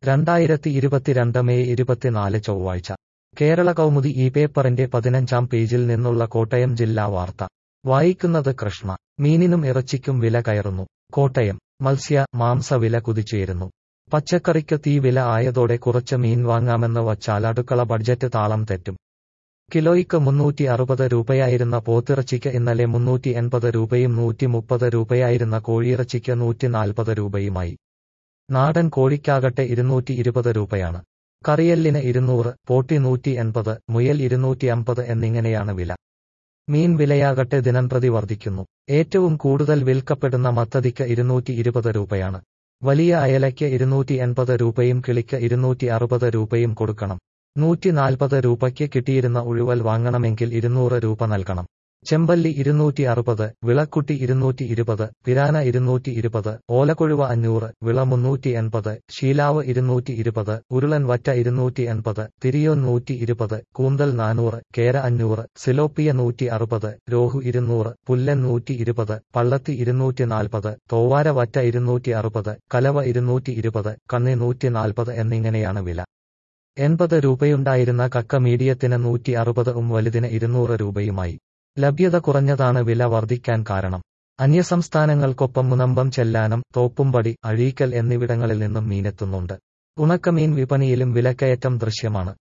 രണ്ടായിരത്തി ഇരുപത്തിരണ്ട് മെയ് ഇരുപത്തിനാല് ചൊവ്വാഴ്ച കേരള കൗമുദി ഈ പേപ്പറിന്റെ പതിനഞ്ചാം പേജിൽ നിന്നുള്ള കോട്ടയം ജില്ലാ വാർത്ത വായിക്കുന്നത് കൃഷ്ണ മീനിനും ഇറച്ചിക്കും വില കയറുന്നു കോട്ടയം മത്സ്യ മാംസ വില കുതിച്ചുയരുന്നു പച്ചക്കറിക്ക് തീ വില ആയതോടെ കുറച്ച് മീൻ വാങ്ങാമെന്ന് വച്ചാൽ അടുക്കള ബഡ്ജറ്റ് താളം തെറ്റും കിലോയ്ക്ക് മുന്നൂറ്റി അറുപത് രൂപയായിരുന്ന പോത്തിറച്ചിക്ക് ഇന്നലെ മുന്നൂറ്റി എൺപത് രൂപയും നൂറ്റി മുപ്പത് രൂപയായിരുന്ന കോഴിയിറച്ചിക്ക് നൂറ്റി നാൽപ്പത് രൂപയുമായി നാടൻ കോഴിക്കാകട്ടെ ഇരുന്നൂറ്റി ഇരുപത് രൂപയാണ് കറിയല്ലിന് ഇരുന്നൂറ് പോട്ടി നൂറ്റി എൺപത് മുയൽ ഇരുന്നൂറ്റി അമ്പത് എന്നിങ്ങനെയാണ് വില മീൻ വിലയാകട്ടെ ദിനംപ്രതി വർദ്ധിക്കുന്നു ഏറ്റവും കൂടുതൽ വിൽക്കപ്പെടുന്ന മത്തതിക്ക് ഇരുന്നൂറ്റി ഇരുപത് രൂപയാണ് വലിയ അയലയ്ക്ക് ഇരുന്നൂറ്റി എൺപത് രൂപയും കിളിക്ക് ഇരുന്നൂറ്റി അറുപത് രൂപയും കൊടുക്കണം നൂറ്റി നാൽപ്പത് രൂപയ്ക്ക് കിട്ടിയിരുന്ന ഉഴുവൽ വാങ്ങണമെങ്കിൽ ഇരുന്നൂറ് രൂപ നൽകണം ചെമ്പല്ലി ഇരുന്നൂറ്റി അറുപത് വിളക്കുട്ടി ഇരുന്നൂറ്റി ഇരുപത് പിരാന ഇരുന്നൂറ്റി ഇരുപത് ഓലക്കൊഴുവ അഞ്ഞൂറ് വിള മുന്നൂറ്റി എൺപത് ശീലാവ് ഇരുന്നൂറ്റി ഇരുപത് ഉരുളൻ വറ്റ ഇരുന്നൂറ്റി എൺപത് തിരിയോൻ നൂറ്റി ഇരുപത് കൂന്തൽ നാനൂറ് കേര അഞ്ഞൂറ് സിലോപ്പിയ നൂറ്റി അറുപത് രോഹു ഇരുന്നൂറ് പുല്ലൻ നൂറ്റി ഇരുപത് പള്ളത്തി ഇരുന്നൂറ്റി നാൽപ്പത് തോവാര വറ്റ ഇരുന്നൂറ്റി അറുപത് കലവ ഇരുന്നൂറ്റി ഇരുപത് കണ്ണി നൂറ്റി നാൽപ്പത് എന്നിങ്ങനെയാണ് വില എൺപത് രൂപയുണ്ടായിരുന്ന കക്ക മീഡിയത്തിന് നൂറ്റി അറുപത് ഉം വലുതിന് ഇരുന്നൂറ് രൂപയുമായി ലഭ്യത കുറഞ്ഞതാണ് വില വർദ്ധിക്കാൻ കാരണം അന്യസംസ്ഥാനങ്ങൾക്കൊപ്പം മുനമ്പം ചെല്ലാനം തോപ്പുംപടി അഴീക്കൽ എന്നിവിടങ്ങളിൽ നിന്നും മീനെത്തുന്നുണ്ട് ഉണക്കമീൻ വിപണിയിലും വിലക്കയറ്റം ദൃശ്യമാണ്